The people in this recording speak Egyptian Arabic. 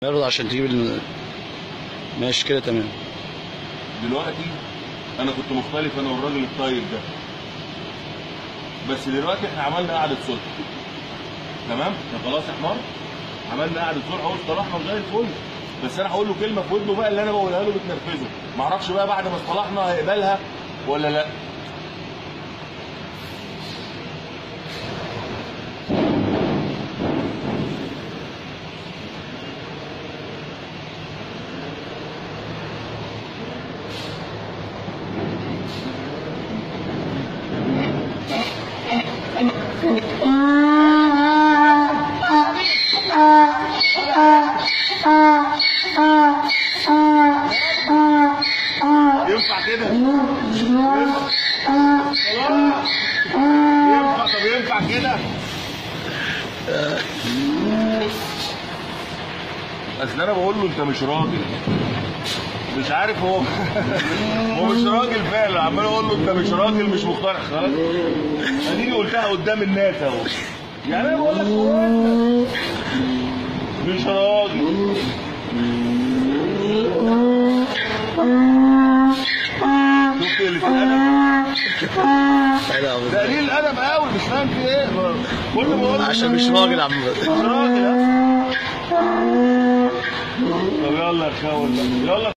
يرضى عشان تجيب ال... ماشي كده تمام دلوقتي انا كنت مختلف انا والراجل الطيب ده بس دلوقتي احنا عملنا قعده صلح تمام احنا خلاص يا حمار عملنا قعده صلح اهو اصطلحنا زي الفل بس انا هقول له كلمه في ودنه بقى اللي انا بقولها له بتنرفزه ما اعرفش بقى بعد ما اصطلحنا هيقبلها ولا لا ينفع كده ينفع خلاص. ينفع طب ينفع كده اصل انا بقول له انت مش راجل مش عارف هو هو مش راجل فعلا عمال اقول له انت مش راجل مش مقتنع خلاص اديني قلتها قدام الناس اهو يعني انا بقول لك هو أنت مش راجل شفت اللي في الادب ده قليل الادب قوي مش فاهم في ايه كل ما اقول له عشان مش راجل يا عم مش راجل ها؟ طب يلا يا خاول يلا